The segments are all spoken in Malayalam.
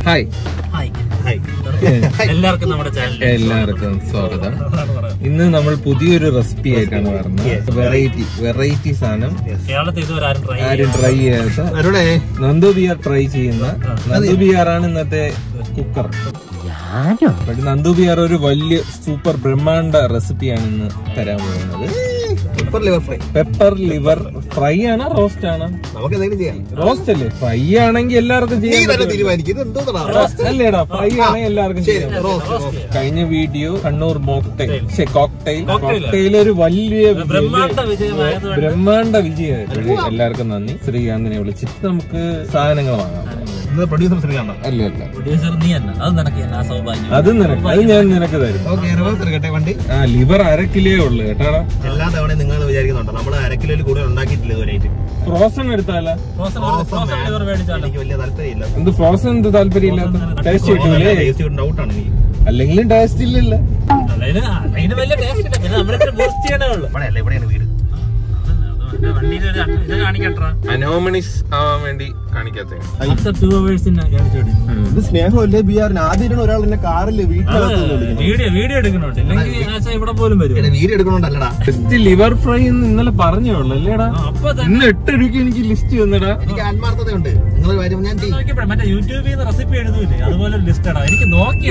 ഹായ് ഹായ് ഹായ് എല്ലാവർക്കും നമ്മുടെ ചാനൽ എല്ലാവർക്കും സ്വാഗതം ഇന്ന് നമ്മൾ പുതിയൊരു റെസിപ്പി ആയിട്ടാണ് പറഞ്ഞത് വെറൈറ്റി വെറൈറ്റി സാധനം കേരളത്തിൽ ഇതുവരെ ആരും ട്രൈ ആരും ട്രൈ ചെയ്യാത്ത അരുണേ നന്ദു ബിയാർ ട്രൈ ചെയ്യുന്ന നന്ദു ബിയാർ ആണ് ഇന്നത്തെ കുക്കർ പക്ഷെ നന്ദു ബിയാർ ഒരു വലിയ സൂപ്പർ ബ്രഹ്മാണ്ഡ റെസിപ്പിയാണ് ഇന്ന് തരാൻ പോകുന്നത് pepper liver fry pepper liver fry ആണോ റോസ്റ്റ് ആണോ നമുക്ക് എന്തെങ്കിലും ചെയ്യാം റോസ്റ്റ് അല്ലേ ഫ്രൈ ആണെങ്കിൽ എല്ലാവർക്കും നീ ചെയ്യാൻ തന്നെ പറ്റും. തീരുമാനിക്കും ഇത് എന്തോ അല്ലേടാ ഫ്രൈ ആണെങ്കിൽ എല്ലാവർക്കും ചെയ്യാൻ പറ്റും. റോസ്റ്റ് കഴിഞ്ഞ വീഡിയോ കണ്ണൂർ മോക്ടെയിൽ പക്ഷെ കോക്ടെയിൽ Cocktail. കോക്ടെയിൽ ഒരു വലിയ ബ്രഹ്മാണ്ഡ വിജയമായതുകൊണ്ട് ബ്രഹ്മാണ്ഡ വിജയമായിട്ട് എല്ലാവർക്കും നന്ദി ശ്രീകാന്തിനെ വിളിച്ചിട്ട് നമുക്ക് സാധനങ്ങൾ വാങ്ങാം ഇന്ന് പ്രൊഡ്യൂസർ ശ്രീകാന്ത അല്ല അല്ല പ്രൊഡ്യൂസർ നീ തന്നെ അത് നിനക്ക് തന്നെ ആ സൗഭാഗ്യം അത് നിനക്ക് അത് ഞാൻ നിനക്ക് തരും ഓക്കെ റിവേഴ്സ് എടുക്കട്ടെ വണ്ടി ആ ലിവർ അര കിലോ ഉള്ളു കേട്ടാടാ എല്ലാ തവണയും നിങ്ങൾ വിചാരിക്കുന്നുണ്ടോ നമ്മൾ അര കിലോയിൽ കൂടുതൽ ഉണ്ടാക്കിയിട്ടില്ല ഇതുവരെയായിട്ട് ഫ്രോസൺ എടുത്താലേ ഫ്രോസൺ ഫ്രോസൺ ലിവർ മേടിച്ചാലോ എനിക്ക് വലിയ താല്പര്യമില്ല എന്ത് ഫ്രോസൺ എന്ത് താല്പര്യമില്ലാത്ത ടേസ്റ്റ് കിട്ടൂലേ ഡൗട്ടാണ് എനിക്ക് അല്ലെങ്കിലും ടേസ്റ്റ് ഇല്ലല്ലോ അതായത് അതിന് വലിയ ടേസ്റ്റ് ഇല്ല പിന്നെ നമ്മുടെ ബൂസ്റ്റ് ചെയ്യണേ ഉള്ളൂ ഇവിടെ അല്ല ഇവിടെയാണ് വീട് വണ്ടിയിൽ ഒരു ഇത് കാണിക്കട്ടാ അനോമണിസ് ആവാൻ വേണ്ടി കാണിക്കാത്ത ആഫ്റ്റർ ടു അവേഴ്സിന് കാണിച്ചോടി ഇത് സ്നേഹമല്ലേ ബിആറിന് ആദ്യം ഒരാൾ എന്നെ കാറിൽ വീഡിയോ വീഡിയോ എടുക്കണോണ്ട് ഇല്ലെങ്കിൽ ആശ ഇവിടെ പോലും വരും വീഡിയോ എടുക്കണോണ്ടല്ലടാ ജസ്റ്റ് ലിവർ ഫ്രൈ എന്ന് ഇന്നലെ പറഞ്ഞേ ഉള്ളൂ അല്ലേടാ ആ, അപ്പൊ തന്നെ ഇന്ന് എട്ട് രൂപയ്ക്ക് എനിക്ക് ലിസ്റ്റ് വന്നടാ എനിക്ക് ആത്മാർത്ഥതയുണ്ട് നിങ്ങൾ കാര്യം ഞാൻ ചെയ്യും നോക്കിയപ്പോഴേ മറ്റേ യൂട്യൂബിൽ നിന്ന് റെസിപ്പി എഴുതൂലേ അതുപോലെ ഒരു ലിസ്റ്റ് ഇടാം എനിക്ക് നോക്കി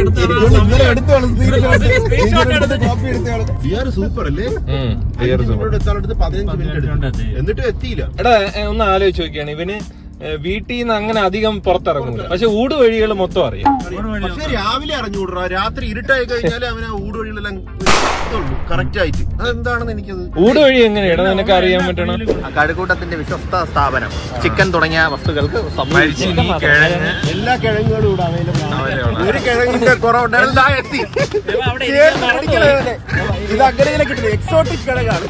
ബിആർ സൂപ്പർ അല്ലേ ഇവിടെ എത്താനടുത്ത് പതിനഞ്ച് മിനിറ്റ് എടുത്തു എന്നിട്ടും എത്തിയില്ല എടാ ഏ, ഒന്ന് ആലോചിച്ച് നോക്കിയാണ് ഇവന് ഏ, വീട്ടിൽ നിന്ന് അങ്ങനെ അധികം പുറത്തിറങ്ങൂല പക്ഷെ ഊട് വഴികൾ മൊത്തം അറിയാം പക്ഷെ രാവിലെ അറിഞ്ഞുകൂടാ രാത്രി ഇരുട്ടായി കഴിഞ്ഞാൽ അവന് ആ ഊടുവഴികളെല്ലാം കറക്റ്റ് ആയിട്ട് അതെന്താണെന്ന് എനിക്കത് ഊട് വഴി എങ്ങനെയാടാ നിനക്ക് അറിയാൻ പറ്റണം കഴുകൂട്ടത്തിന്റെ വിശ്വസ്ത സ്ഥാപനം ചിക്കൻ തുടങ്ങിയ വസ്തുക്കൾക്ക് മരിച്ചിനി കിഴങ്ങ് എല്ലാ കിഴങ്ങുകളും ഇവിടെ അവൈലബിൾ ആണ് അവൈലബിൾ ഒരു കിഴങ്ങിന്റെ കുറവുണ്ടായിരുന്നു ദാ എത്തി അവിടെ ചേർത്ത് പിടിക്കണ പോലെ. ഇത് അങ്ങനെ കിട്ടുന്നത് എക്സോട്ടിക് കിഴങ്ങാണ്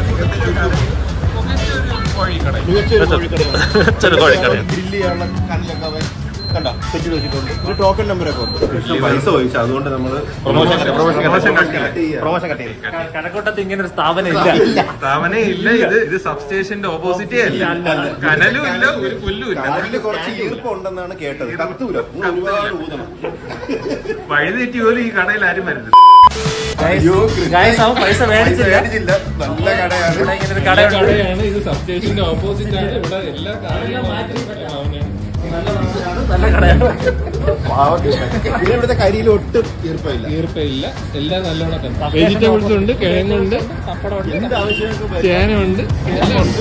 മികച്ചൊരു കോഴിക്കടയാണ് ഗ്രില്ല് ചെയ്യാനുള്ള കല്ലൊക്കെ അവൻ കണ്ടോ സെറ്റ് വെച്ചിട്ടുണ്ട് ഒരു ടോക്കൺ നമ്പർ ഒക്കെ ഉണ്ട് പൈസ ചോദിച്ചു അതുകൊണ്ട് നമ്മള് പ്രൊമോഷൻ പ്രൊമോഷൻ കട്ട് ചെയ്യാം. പ്രൊമോഷൻ കട്ട് ചെയ്ത് കണക്കോട്ടത്ത് ഇങ്ങനെ ഒരു സ്ഥാപനം ഇല്ല സ്ഥാപനം ഇല്ല ഇത് ഇത് സബ്സ്റ്റേഷന്റെ ഓപ്പോസിറ്റേ അല്ല കനലും ഇല്ല ഒരു പുല്ലും ഇല്ല കാലില് കുറച്ച് ഈർപ്പം ഉണ്ടെന്നാണ് കേട്ടത് കത്തൂല നിങ്ങൾ ഒരുപാട് ഊതണം വഴിതെറ്റി പോലും ഈ കടയിൽ ആരും വരുന്നത് അയ്യോ Guys, അവൻ പൈസ മേടിച്ചില്ല മേടിച്ചില്ല നല്ല കടയാണ് ഇവിടെ ഇങ്ങനെ ഒരു കടയുണ്ട് കടയാണ് ഇത് സബ്സ്റ്റേഷന്റെ ഓപ്പോസിറ്റ് ആണ് ഇവിടെ എല്ലാ നല്ല കടയാണ് പിന്നെ ഇവിടുത്തെ കരിയിൽ ഒട്ടും ഈർപ്പമില്ല ഈർപ്പയില്ല എല്ലാം നല്ലോണം തന്നെ വെജിറ്റബിൾസ് ഉണ്ട് കിഴങ്ങുണ്ട് എന്ത് ആവശ്യങ്ങൾക്ക് ചേനയുണ്ട് എല്ലാം ഉണ്ട്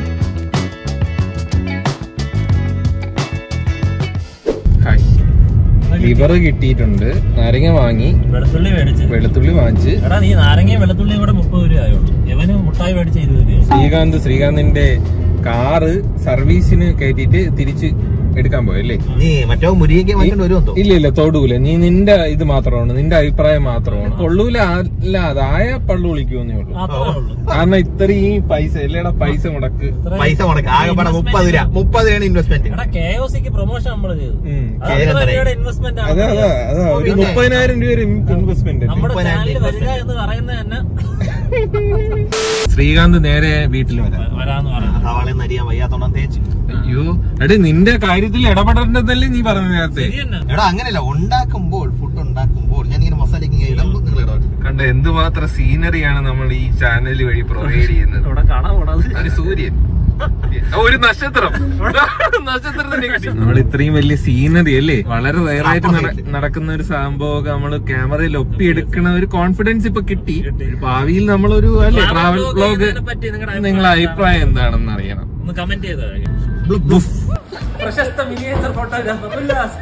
ലിവർ കിട്ടിയിട്ടുണ്ട് നാരങ്ങ വാങ്ങി വെളുത്തുള്ളി മേടിച്ച് വെളുത്തുള്ളി വാങ്ങിച്ച് എടാ നീ നാരങ്ങയും വെളുത്തുള്ളിയും കൂടെ മുപ്പത് രൂപ ആയുള്ളൂ ഇവന് മുട്ടായി മേടിച്ച ഇരുപത് രൂപ ശ്രീകാന്ത് ശ്രീകാന്തിന്റെ കാറ് സർവീസിന് കയറ്റിട്ട് തിരിച്ച് എടുക്കാൻ പോയല്ലേ നീ മറ്റോ മുരിയൊക്കെ വാങ്ങിക്കൊണ്ട് വരുമോ ഇല്ല ഇല്ല തൊടൂല നീ നിന്റെ ഇത് മാത്രമാണ് നിന്റെ അഭിപ്രായം മാത്രമാണ് കൊള്ളൂല അല്ല അതായ പള്ളു വിളിക്കുമെന്നേ ഉള്ളൂ അത്രേ ഉള്ളൂ കാരണം ഇത്രയും പൈസ അല്ലേടാ പൈസ മുടക്ക് ഇത്രയും പൈസ മുടക്ക ആകെപ്പാടെ മുപ്പത് രൂപ മുപ്പത് രൂപയാണ് ഇൻവെസ്റ്റ്മെന്റ് എടാ കെ ഒ സിക്ക് പ്രൊമോഷൻ നമ്മൾ ചെയ്തു ഉം. ഇൻവെസ്റ്റ്മെന്റ് അതാ അതാ അതാ ഒരു മുപ്പതിനായിരം രൂപ ഇൻവെസ്റ്റ്മെന്റ് നമ്മുടെ ചാനലിൽ വരിക എന്ന് പറയുന്നത് തന്നെ ശ്രീകാന്ത് നേരെ വീട്ടിൽ വരാം വരാന്ന് പറഞ്ഞു സവാള നരിയാൻ വയ്യാത്തോണം തേച്ച് അയ്യോ എടേ നിന്റെ കാര്യത്തിൽ ഇടപെടേണ്ടതല്ലേ നീ പറഞ്ഞു നേരത്തെ ശരി തന്നെ എടാ അങ്ങനെയല്ല ഉണ്ടാക്കുമ്പോൾ ഫുഡ് ഉണ്ടാക്കുമ്പോൾ ഞാൻ ഇങ്ങനെ മസാലയ്ക്ക് ഇങ്ങനെ ഇടുമ്പോൾ നിങ്ങൾ ഇടപെടും കണ്ട എന്തുമാത്രം സീനറിയാണ് നമ്മൾ ഈ ചാനൽ വഴി പ്രൊവൈഡ് ചെയ്യുന്നത് ഇവിടെ കാണാൻ കൂടാതെ ഒരു സൂര്യൻ ഒരു നക്ഷത്രം നക്ഷത്രത്തിനെ കിട്ടി നമ്മൾ ഇത്രയും വലിയ സീനറി അല്ലേ വളരെ റയറായിട്ട് നടക്കുന്ന ഒരു സംഭവമൊക്കെ നമ്മൾ ക്യാമറയിൽ ഒപ്പിയെടുക്കണ ഒരു കോൺഫിഡൻസ് ഇപ്പൊ കിട്ടി ഭാവിയിൽ നമ്മളൊരു അല്ലേ ട്രാവൽ ബ്ലോഗ് പറ്റി നിങ്ങളുടെ നിങ്ങളെ അഭിപ്രായം എന്താണെന്ന് അറിയണം ഒന്ന് കമന്റ് ചെയ്തത് പ്രശസ്ത മിനിയേച്ചർ ഫോട്ടോഗ്രാഫർ ഉല്ലാസ്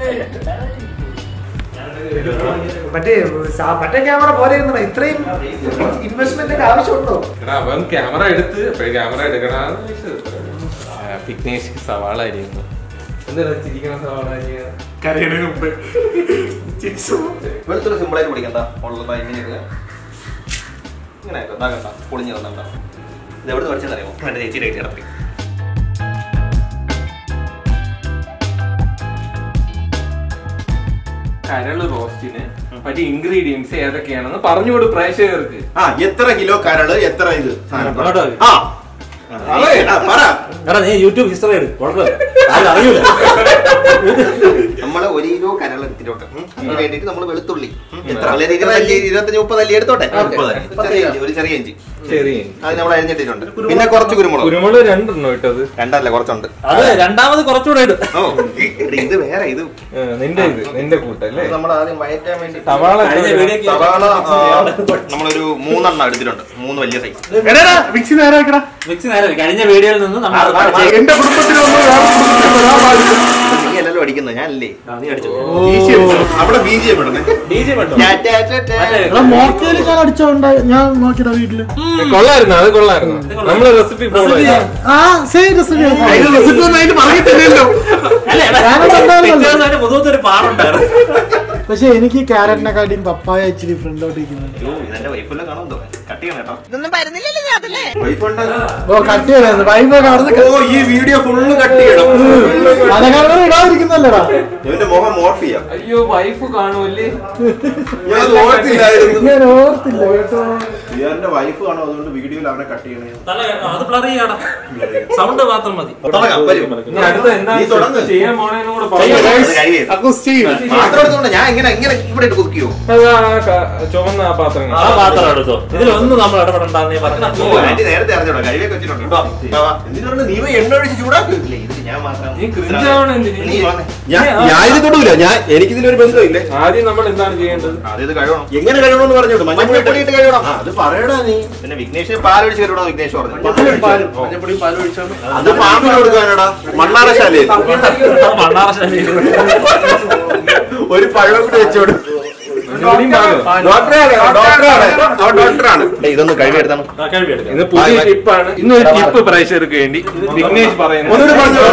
മറ്റേ സാ- മറ്റേ ക്യാമറ പോലെ ഇരുന്നോ ഇത്രയും ഇൻവെസ്റ്റ്മെന്റിന്റെ ആവശ്യമുണ്ടോ എടാ അവൻ ക്യാമറ എടുത്ത് ക്യാമറ എടുക്കണ പിഗ്നേഷ് സവാള അരിയുന്നു എന്താ ചിരിക്കണ സവാള അരിയ കരയണതിന് മുമ്പ് വെളുത്തുള്ളി സിമ്പിളായിട്ട് പിടിക്കണ്ട ഉള്ളത് ഇങ്ങനെയൊക്കെ ഇങ്ങനെ ഇതാ കണ്ട പൊളിഞ്ഞ് തന്നണ്ട ഇത് എവിടെ പഠിച്ചതറിയാമോ എന്റെ ചേച്ചിയുടെ ചേച്ചി കിടപ്പി കരള് റോസ്റ്റിന് മറ്റേ ഇൻഗ്രീഡിയൻസ് ഏതൊക്കെയാണെന്ന് പറഞ്ഞുകൊടു പ്രേക്ഷകർക്ക് ആ എത്ര കിലോ കരള് എത്ര ഇത് സാധനം പറ. ഇങ്ങോട്ടോ. ആ ആ, പറ എടാ നീ യൂട്യൂബ് ഹിസ്റ്ററി എടുക്കും കുഴപ്പമില്ല ആരും അറിയൂല നമ്മള് ഒരു കിലോ കരളെടുത്തിട്ടോട്ടെ അതിന് വേണ്ടിട്ട് നമ്മൾ വെളുത്തുള്ളി ഉം. വളരെ ഇരുപത്തഞ്ച് ഇരുപത്തഞ്ച് മുപ്പത് അല്ലി എടുത്തോട്ടെ ചെറിയ ഇഞ്ചി, ഒരു ചെറിയ ഇഞ്ചി ശരി അത് നമ്മൾ അരിഞ്ഞിട്ടിട്ടുണ്ട് പിന്നെ കുറച്ച് കുരുമുളക് കുരുമുളക് രണ്ടെണ്ണം ഇട്ടത് രണ്ടല്ല കുറച്ചുണ്ട് അത് രണ്ടാമത് കുറച്ചുകൂടെ ഇടും ഓ എടി, ഇത് വേറെ ഇത് നിന്റെ ഇത് നിന്റെ കൂട്ടല്ലേ നമ്മൾ ആദ്യം വയറ്റാൻ വേണ്ടി സവാള കഴിഞ്ഞ വീഡിയോക്ക് സവാള ആ, നമ്മളൊരു മൂന്നെണ്ണം എടുത്തിട്ടുണ്ട് മൂന്ന് വലിയ സൈസ് മിക്സി നേരെ വെക്കടാ മിക്സി നേരെ കഴിഞ്ഞ വീഡിയോയിൽ നിന്ന് നമ്മൾ എന്റെ കുടുംബത്തിലൊന്നും വേറെ കുടുംബത്തിൽ വരാൻ പാടില്ല. നീ അല്ലല്ലോ അടിക്കുന്നത് ഞാനല്ലേ ആ, നീ അടിച്ചു BGM. അവിടെ ബി ജി എം ഇടണേ ഡി ജെ പെട്ടോ എടാ മോക്കയിൽ ഞാൻ അടിച്ചോണ്ട ഞാൻ നോക്കിയടാ വീട്ടില് കൊള്ളായിരുന്നു അത് കൊള്ളായിരുന്നു നമ്മള് റെസിപ്പി ഫോളോ ചെയ്യാം ആ സെയിം റെസിപ്പി അതിന്റെ റെസിപ്പി ഒന്നും അതിന് പറഞ്ഞിട്ടില്ലല്ലോ മുതത്തൊരു പാടുണ്ടായിരുന്നു പക്ഷെ എനിക്ക് ക്യാരറ്റിനെക്കാട്ടിയും പപ്പായ ഇച്ചിരി ഫ്രണ്ടോട്ട് ഇരിക്കുന്നത് ഇതെന്റെ വൈഫെല്ലാം കാണുമോ കട്ട് ചെയ്യണം കേട്ടോ ഓ കട്ട് ചെയ്തായിരുന്നു വൈബ് കാണുന്ന ഓ ഈ വീഡിയോ ഫുള്ള് കട്ട് ചെയ്യണം അലകാരം ഇടാതിരിക്കുന്നല്ലടാ ഇവന്റെ മുഖം മോർഫ് ചെയ്യാം അയ്യോ വൈഫ് കാണുമല്ലേ ഞാൻ അത് ഓർത്തില്ലായിരുന്നു ഞാൻ ഓർത്തില്ല കേട്ടോ ഇയാന്റെ വൈഫ് കാണും അതുകൊണ്ട് വീഡിയോയിൽ അവനെ കട്ട് ചെയ്യണേ അത് ബ്ലർ ചെയ്യണം സൗണ്ട് മാത്രം മതി തുടങ്ങാം വരും ഇനി അടുത്ത എന്താ നീ തുടങ്ങ്. ചെയ്യാൻ പോണേന്നും കൂടെ ചെയ്യ്. പറഞ്ഞു അത് കഴിയേ. പാത്രം എടുത്തോണ്ട് ഞാൻ ഇങ്ങനെ ഇങ്ങനെ ഇവിടെ ഇട്ട് കുതിക്കുവോ അതാ ആ ക- ചുവന്ന ആ പാത്രം ആ പാത്രം എടുത്തോ ഇതിലൊന്നും നമ്മൾ ഇടപെടണ്ടെന്ന് ഓ, പറഞ്ഞു ആന്റി നേരത്തെ അറിഞ്ഞോടാ കഴിവൊക്കെ വെച്ചിട്ടുണ്ട് വാ, വാ, വാ. എന്തിനാണ് നീ പോയി എണ്ണ ഒഴിച്ച് ചൂടാക്കില്ലേ ഇതിന് ഞാൻ മാത്രം നീ cringe ആവണം എന്തിന്? നീ വന്നേ. ഞാൻ ഞാൻ ഇത് തൊടൂല ഞാൻ എനിക്കിതിലൊരു ബന്ധമില്ലേ ആദ്യം നമ്മൾ എന്താണ് ചെയ്യേണ്ടത് അത് ഇത് കഴുകണം എങ്ങനെ കഴിയണമെന്ന് പറഞ്ഞോട്ട് മഞ്ഞപ്പൊടി ഇട്ട് കഴുകണം ആ, അത് പറയടാ നീ പിന്നെ വിഘ്നേഷ് പാലൊഴിച്ച് കഴുകണം വിഘ്നേഷ് പറഞ്ഞു മഞ്ഞപ്പൊടിയും പാലും ഒഴിച്ചാണ് അത് പാമ്പിന് കൊടുക്കാനടാ മണ്ണാറശാലയിൽ മണ്ണാറശാലയിൽ ഒരു പഴം കൂടി വെച്ചോട് ഒന്നുകൂടിയും പാലോ? ഡോക്ടറാണ് ഡോക്ടറാണ് അവൻ ഡോക്ടറാണ് ഇതൊന്ന് കഴുകിയെടുത്താണ് കഴുകിയെടുക്കാം ഇന്ന് പുതിയ ടിപ്പാണ് ഇന്നൊരു ടിപ്പ് പ്രേക്ഷകർക്ക് വേണ്ടി വിഘ്നേഷ് പറയുന്നത് ഒന്നുകൂടി പറഞ്ഞു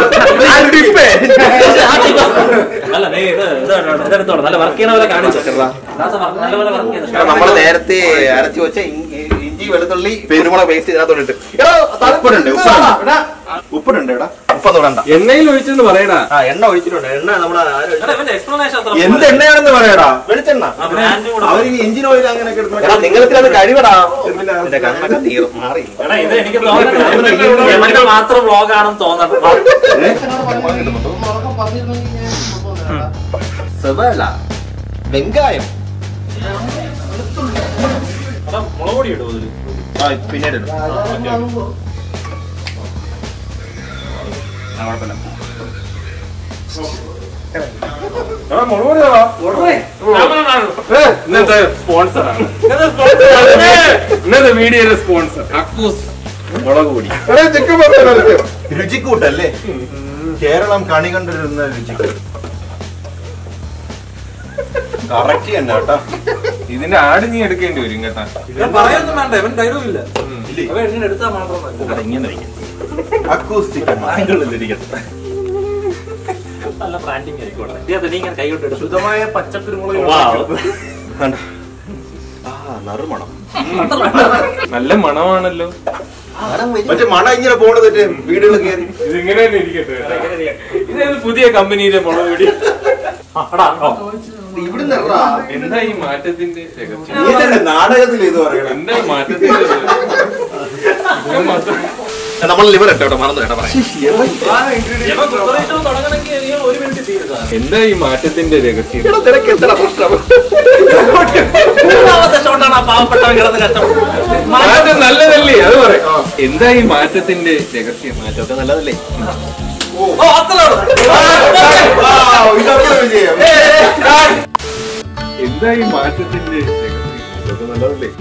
അല്ല നീ ഇത് ഇത് ഇതെടുത്തോളൂ നല്ല വർക്ക് ചെയ്യണ പോലെ കാണിച്ചു നല്ലപോലെ വർക്ക് ചെയ്തു നമ്മൾ നേരത്തെ അരച്ചു വെച്ച ഇ- ഇഞ്ചി വെളുത്തുള്ളി പെരുമുളക് പേസ്റ്റ് ഇതിനകത്തോട്ട് ഇട്ട് ഉപ്പിടുണ്ട് ഉപ്പിടുണ്ട് ഉപ്പിടുണ്ട് എടാ ഉപ്പം തൊടണ്ട എണ്ണയിൽ ഒഴിച്ചെന്ന് പറയടാ ആ എണ്ണ ഒഴിച്ചിട്ടുണ്ട് എണ്ണ നമ്മുടെ ഇവന്റെ എക്സ്പ്ലനേഷൻ അത്ര എന്ത് എണ്ണയാണെന്ന് പറയടാ വെളിച്ചെണ്ണ ആ ബ്രാൻഡ് കൂടെ അവർ ഈ എഞ്ചിൻ ഓയിൽ അങ്ങനെയൊക്കെ എടുത്ത് എടാ നിങ്ങൾക്ക് അത് കഴിവടാ എന്റെ കണ്ണൊക്കെ തീരും മാറി എടാ ഇത് എനിക്ക് തോന്നുന്നില്ല യമന്റെ മാത്രം വ്ളോഗാണെന്ന് തോന്നണം സവാള വെങ്കായം എടാ, മുളക് പൊടി ഇടുമോ ഇതില് ആ പിന്നീട് ഇടും. ആ, ഓക്കേ, ഓക്കേ. ആ, കുഴപ്പമില്ല. ഇന്നത്തെ സ്പോൺസർ ആണ് ഇന്നത്തെ വീഡിയോയുടെ സ്പോൺസർ അക്കൂസ് മുളക് പൊടി രുചിക്കൂട്ടല്ലേ കേരളം കണി കണ്ടിരുന്ന രുചിക്കൂട്ട് കറക്റ്റ് തന്നെ കേട്ടാ ഇതിന്റെ ആട് നീ എടുക്കേണ്ടി വരും കേട്ടാ ഇവൻ പറയൊന്നും വേണ്ട ഇവൻ ഡയലോഗ് ഇല്ല അവൻ എങ്ങനെ എടുത്താൽ മാത്രം മതി. അക്കൂസ്റ്റിക് നല്ല ബ്രാൻഡിങ് ആയിക്കോട്ടെ ഇതിനകത്ത് നീ ഇങ്ങനെ കൈ കൊണ്ട് എടുത്തു ശുദ്ധമായ പച്ചക്കുരുമുളക് Wow. ആ നറുമണം നല്ല മണമാണല്ലോ മറ്റേ മണ ഇങ്ങനെ പോണത് വീടുകൾ കയറി ഇതിങ്ങനെ തന്നെ ഇരിക്കട്ടെ കേട്ടോ. ഇതേത് പുതിയ കമ്പനിയിലെ മുളക് പൊടി ആ, എടാ, ഓ. ഇവിടുന്ന് ഇറങ്ങാ. എന്താ ഈ മാറ്റത്തിന്റെ രഹസ്യം? നീ തന്നെ നാടകത്തിൽ ഇത് പറയണം എന്താ ഈ മാറ്റത്തിന്റെ രഹസ്യം? ഇത് മാത്രം നമ്മൾ ലിവർ ഇട്ടോ മറന്നു കേട്ടോ പറയാം ഇവൻ preparation തുടങ്ങണമെങ്കിൽ നീ ഒരു മിനിറ്റ് തീരുക എന്താ ഈ മാറ്റത്തിന്റെ രഹസ്യം നിനക്ക് എത്ര പ്രശ്നം മൂന്നാമത്തെ ഷോട്ടാണ് ആ പാവപ്പെട്ടവൻ കിടന്ന് കഷ്ടപ്പെട്ടത് മാറ്റം നല്ലതല്ലേ അത് പറയാം എന്താ ഈ മാറ്റത്തിന്റെ രഹസ്യം മാറ്റമൊക്കെ നല്ലതല്ലേ ഓ അത്രേ ഉള്ളൂ. ഇതൊക്കെ വിജയം എന്താ ഈ മാറ്റത്തിന്റെ രഹസ്യം ഇതൊക്കെ നല്ലതല്ലേ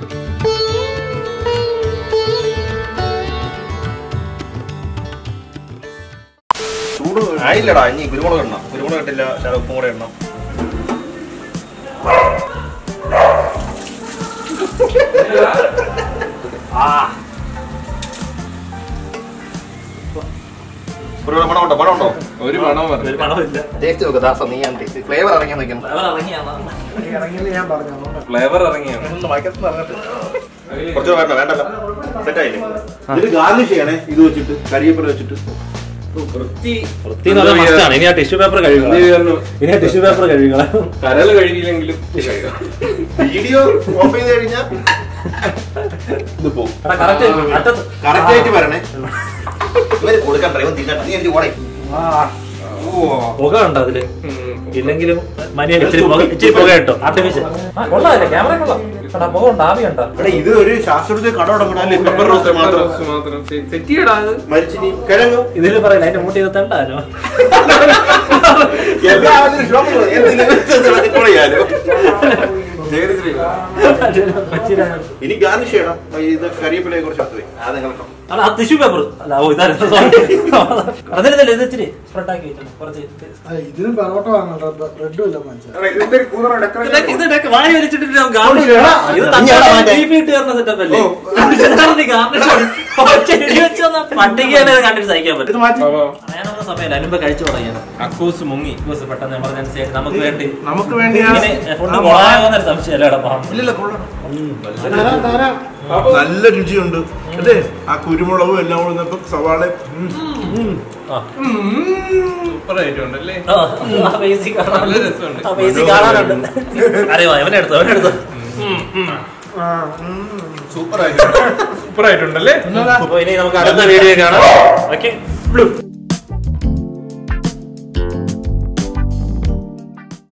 ചൂട് ആയില്ലടാ ഇനി കുരുമുളക് ഇടണം കുരുമുളക് ഇട്ടില്ല ശകലം ഉപ്പും കൂടെ ഇടണം ഒരു മണമുണ്ടോ മണമുണ്ടോ ഒരു മണം പറഞ്ഞു ഒരു മണമില്ല ടേസ്റ്റ് നോക്ക് ദാസ നീ ഫ്ലേവർ ഇറങ്ങിയാൽ നിൽക്കണം അവൻ ഇറങ്ങിയാണ് ഇറങ്ങിയില്ല ഞാൻ പറഞ്ഞു അതുകൊണ്ടാ. ഫ്ലേവർ ഇറങ്ങിയാണ് കുറച്ച് വേണ്ട വേണ്ടല്ലോ സെറ്റ് ആയില്ലേ ഇത് ഗാർണിഷ് ചെയ്യണേ ഇത് വെച്ചിട്ട് കരിയപ്പല വെച്ചിട്ട് വൃത്തി വൃത്തി എന്ന് പറഞ്ഞാൽ must ആണ്. ഇനി ആ ടിഷ്യൂ പേപ്പർ എന്ത് കഴുകുക ചെയ്യായിരുന്നു? ഇനി ആ ടിഷ്യൂ പേപ്പർ കഴുകുക കരള് കഴുകിയില്ലെങ്കിലും കഴുകാം. വീഡിയോ ഓഫ് ചെയ്ത് കഴിഞ്ഞാൽ ഇത് പോകും എടാ കറക്റ്റ് അറ്റത്ത് കറക്റ്റ് ആയിട്ട് വരണേ ഇവര് കൊടുക്കാൻ ഡ്രൈവർ തിന്നണ്ട നീ എനിക്ക് ഓടേ പുക ഉണ്ടോ അതില് ഇല്ലെങ്കിലും മനിയ ഇച്ചിരി പുക ഇച്ചിരി പുക കേട്ടോ ആർട്ടിഫിഷ്യൽ കൊള്ളാല്ലേ ക്യാമറ കൊള്ളാം എടാ പുക ഉണ്ട് ആവി ഉണ്ടോ എടാ ഇത് ഒരു ശാസ്ത്രത്തിൽ കട തുടങ്ങണല്ലേ പെപ്പർ റോസ്റ്റ് മാത്രം സെറ്റ് ചെയ്യടാ അത് മരിച്ചിനി കിഴങ്ങും ഇതിൽ പറയില്ല അതിന്റെ മൂട്ടി ഇരുത്തണ്ടാലോ എല്ലാവരും ഷോപ്പ് എന്തിനും ചെയ്യാലോ ഇനി ഗാർണിഷ് ചെയ്യണം ഇത് കറിവേപ്പിലയെ കുറച്ച് അടുത്ത് വെയ്. അത് നിങ്ങൾ അല്ല ആ ടിഷ്യൂ പേപ്പർ അല്ല ഓ ഇതായിരുന്നു സോറി അതിലല്ലേ ഇത് ഇച്ചിരി സ്പ്രെഡ് ആക്കി വെച്ചിട്ടുണ്ട് കുറച്ച് ഇതിനും പെറോട്ട വാങ്ങണ്ട ബ്രെഡും ഇല്ല മനസ്സിലായി ഇതൊക്കെ- ഇതൊക്കെ വാരി വലിച്ചിട്ടിട്ട് നമുക്ക് garnish എടാ, ചെയ്യണം. ഇത് ഇനി തക്കാളി എവിടെ മാറ്റാൻ? beef ഇട്ട് തരുന്ന setup അല്ലേ? ഇതെന്താണ് നീ garnish ചെയ്യണം? ഒറ്റ ഇടി വെച്ച് തന്നാ പട്ടികയാണ് ഇത് കണ്ടിട്ട് സഹിക്കാൻ പറ്റും ഞാനൊന്നും സമയമില്ല അതിനുമ്പ് കഴിച്ചു തുടങ്ങിയത് അക്കൂസ് മുങ്ങി ബസ് പെട്ടെന്ന് എമർജൻസി ആയിട്ട് നമുക്ക് വേണ്ടി നമുക്ക് വേണ്ടി ഇങ്ങനെ ഫുഡ് കൊളാകുന്നൊരു സംശയമല്ല എടാ പാവം. ഇല്ലില്ല കൊള്ളണം നല്ല രുചിയുണ്ട് അല്ലേ ആ കുരുമുളകും എല്ലാം കൂടെ ഇന്നപ്പം സവാള ആ. സൂപ്പർ ആയിട്ടുണ്ടല്ലേ ആ, ആ basic കാണാൻ- നല്ല രസമുണ്ട്. ആ basic കാണാനുണ്ട് അറിയോ അവനെടുത്തു അവനെടുത്തു സൂപ്പർ ആയിട്ടുണ്ട് സൂപ്പർ ആയിട്ടുണ്ടല്ലേ അപ്പൊ ഇനി നമുക്ക് അടുത്ത വീഡിയോ കാണാം ഓക്കെ